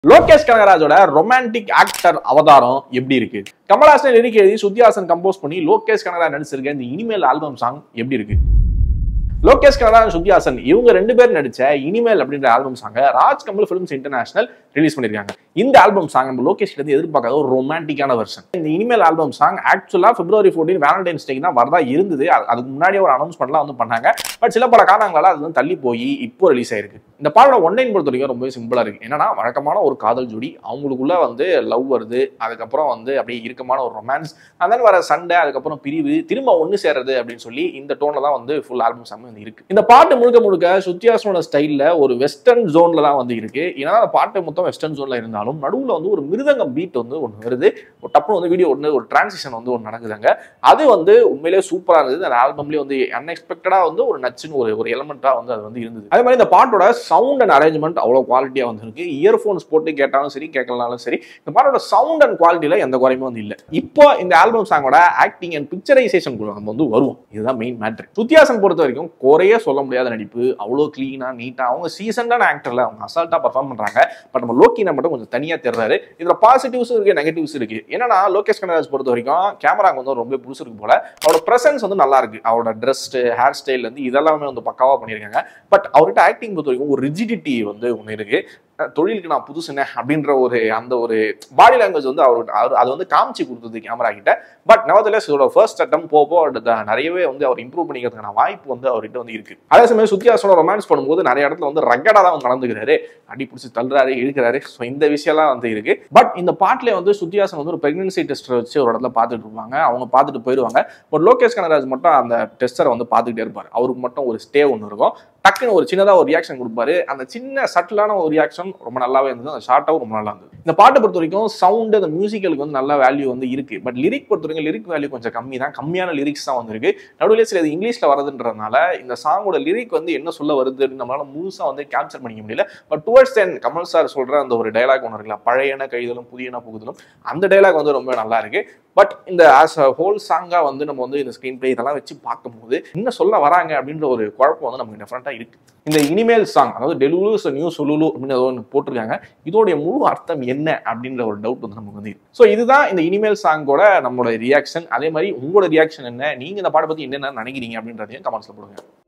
Lokesh கனகராஜோட romantic actor அவதாரம் எப்படி இருக்கு கமல்ஹாசன் லிரிக் எழுதி சுத்தியாசன் கம்போஸ் பண்ணி லோகேஷ் கனகராஜ் நடிச்சிருக்க இந்த இனிமேல் ஆல்பம் சாங் எப்படி இருக்கு லோகேஷ் கனகராஜ் சுத்தியாசன் இவங்க ரெண்டு பேர் நடிச்ச இனிமேல் அப்படின்ற ஆல்பம் சாங்க Raaj Kamal Films International release பண்ணிருக்காங்க இந்த ஆல்பம் சாங் நம்ம லோகேஷ் கிட்ட எதிர்பார்க்காத ஒரு ரொமான்டிக்கான வெர்ஷன் இந்த இனிமேல் ஆல்பம் சாங் ஆக்சுவலா பிப்ரவரி ஃபோர்டீன் வேலண்டைன்ஸ் டேக்கு தான் வரதா இருந்தது அது- அதுக்கு முன்னாடியே ஒரு அனௌன்ஸ்மெண்ட்லாம் வந்து பண்ணாங்க பட் சில பல காரணங்களால அது வந்து தள்ளி போய் இப்போ ரிலீஸ் ஆயிருக்கு இந்த பாடோட ஒன்லைன் பொறுத்த வரைக்கும் ரொம்பவே சிம்பிளா இருக்கு என்னன்னா வழக்கமான ஒரு காதல் ஜோடி அவங்களுக்குள்ள வந்து லவ் வருது அதுக்கப்புறம் வந்து அப்படியே இறுக்கமான ஒரு ரொமான்ஸ் அதன் வர சண்டை அதுக்கப்புறம் பிரிவு திரும்ப ஒன்று சேர்றது அப்படின்னு சொல்லி இந்த டோன்ல தான் வந்து ஃபுல் ஆல்பம் சாங் வந்து இருக்கு இந்த பாட்டு முழுக்க முழுக்க சுத்தியாசனோட ஸ்டைல்ல ஒரு வெஸ்டர்ன் ஜோன்ல தான் வந்து இருக்கு ஏன்னா அந்த பாட்டு மொத்தம் வெஸ்டர்ன் ஜோன்ல இருந்தாலும் நடுவுல வந்து ஒரு மிருதங்கம் பீட் வந்து ஒன்று வருது ஒரு டப்புனு வந்து வீடியோ ஒன்று ஒரு டிரான்சிஷன் வந்து ஒன்று நடக்குதுங்க அது வந்து உண்மையிலேயே சூப்பரா இருந்தது அந்த ஆல்பம்லேயே வந்து அன்எக்ஸ்பெக்டடா வந்து ஒரு நச்சுன்னு ஒரு ஒரு எலமெண்டா வந்து அது வந்து இருந்தது அதே மாதிரி இந்த பாட்டோட சவுண்ட் அண்ட் அரேஞ்ச்மெண்ட் அவ்வளோ குவாலிட்டியா வந்து இருக்கு இயர்ஃபோன்ஸ் போட்டு கேட்டாலும் சரி கேட்கலனாலும் சரி இந்த பாட்டோட சவுண்ட் அண்ட் குவாலிட்டியில எந்த குறையுமே வந்து இல்லை இப்போ இந்த ஆல்பம் சாங்கோட ஆக்டிங் அண்ட் பிக்சரைசேஷன் நம்ம வந்து வருவோம் இதுதான் மெயின் மேட்ரு சுத்தியாசன் பொறுத்த வரைக்கும் குறைய சொல்ல முடியாத நடிப்பு அவ்வளோ கிளீனா நீட்டா அவங்க சீசன்டான ஆக்டர்ல அவங்க அசால்ட்டா பர்ஃபார்ம் பண்றாங்க பட் நம்ம லோக்கினா மட்டும் கொஞ்சம் தனியா தெரிறாரு இதுல பாசிட்டிவ்ஸும் இருக்கு நெகட்டிவ்ஸ் இருக்கு என்னன்னா லோகேஷ் கனராஜ் பொறுத்த வரைக்கும் கேமராக்கு வந்து ரொம்ப புதுசு இருக்கு போல அவரோட பிரசன்ஸ் வந்து நல்லா இருக்கு அவரோட ட்ரெஸ் ஹேர் ஸ்டைல் வந்து இதெல்லாமே வந்து பக்காவா பண்ணியிருக்காங்க பட் அவர்கிட்ட ஆக்டிங் பொறுத்த வரைக்கும் ஒரு ரிஜிடிட்டி வந்து ஒன்று இருக்கு அஹ் தொழிலுக்கு நான் புதுசுனே அப்படின்ற ஒரு அந்த ஒரு பாடி லாங்குவேஜ் வந்து அவர்கிட்ட அவர் அதை வந்து காமிச்சு கொடுத்தது கேமரா கிட்ட பட் நவதலேஸ் இதோட ஃபர்ஸ்ட் அட்டம் போக போக அவர்ட்ட த- நிறையவே வந்து அவர் இம்ப்ரூவ் பண்ணிக்கிறதுக்கான வாய்ப்பு வந்து அவர்கிட்ட வந்து இருக்கு அதே சமயம் சுத்தியாசனோட ரொமான்ஸ் பண்ணும்போது நிறைய இடத்துல வந்து ரகடா தான் வந்து நடந்துக்கிறாரு அடி பிடிச்சி தள்ளுறாரு இழுக்கிறாரு ஸோ இந்த விஷயம்லாம் வந்து இருக்கு பட் இந்த பாட்டிலே வந்து சுத்தியாசன் வந்து ஒரு பிரெக்னன்சி டெஸ்டர் வச்சு ஒரு இடத்துல பார்த்துட்டு இருப்பாங்க அவங்க பார்த்துட்டு போயிடுவாங்க பட் லோகேஷ் கனராஜ் மட்டும் அந்த டெஸ்டரை வந்து பார்த்துக்கிட்டே இருப்பார் அவருக்கு மட்டும் ஒரு ஸ்டே ஒன்று இருக்கும் டக்குன்னு ஒரு சின்னதாக ஒரு ரியாக்ஷன் கொடுப்பாரு அந்த சின்ன சட்டிலான ஒரு ரியாக்ஷன் ரொம்ப நல்லாவே இருந்தது அந்த ஷார்ட்டாகவும் ரொம்ப நல்லா இருந்தது இந்த பாட்டை பொறுத்த வரைக்கும் சவுண்டு அந்த மியூசிக்கலுக்கு வந்து நல்ல வேல்யூ வந்து இருக்கு பட் லிரிக் பொறுத்த வரைக்கும் லிரிக் வேல்யூ கொஞ்சம் கம்மி தான் கம்மியான லிரிக்ஸ் தான் வந்திருக்கு நடுவில் சில இது இங்கிலீஷ்ல வரதுன்றதுனால இந்த சாங்கோட லிரிக் வந்து என்ன சொல்ல வருதுன்னு நம்மளால முழுசா வந்து கேப்சர் பண்ணிக்க முடியல but towards then Kamal sir சொல்ற அந்த ஒரு டைலாக் ஒன்று இருக்குல்ல பழையன கைதலும் புதியன புகுதலும் அந்த டைலாக் வந்து ரொம்ப நல்லா இருக்கு பட் இந்த ஆஸ் அ ஹோல் சாங்கா வந்து நம்ம வந்து இந்த ஸ்க்ரீன் பிளே இதெல்லாம் வச்சு பார்க்கும்போது என்ன சொல்ல வராங்க அப்படின்ற ஒரு குழப்பம் வந்து நமக்கு டெஃபரெண்டா இருக்கு இந்த இனிமேல் சாங் அதாவது டெலுலு நியூ சுலுலு அப்படின்னு ஏதோ ஒன்று போட்டிருக்காங்க இதோடைய முழு அர்த்தம் என்ன அப்படின்ற ஒரு டவுட் வந்து நமக்கு வந்து ஸோ இதுதான் இந்த இனிமேல் சாங்கோட நம்மளோட ரியாக்ஷன் அதே மாதிரி உங்களோட ரியாக்ஷன் என்ன நீங்க இந்த பாட்டை பத்தி என்னென்ன நினைக்கிறீங்க அப்படின்றதையும் கமெண்ட்ஸ்ல போடுங்க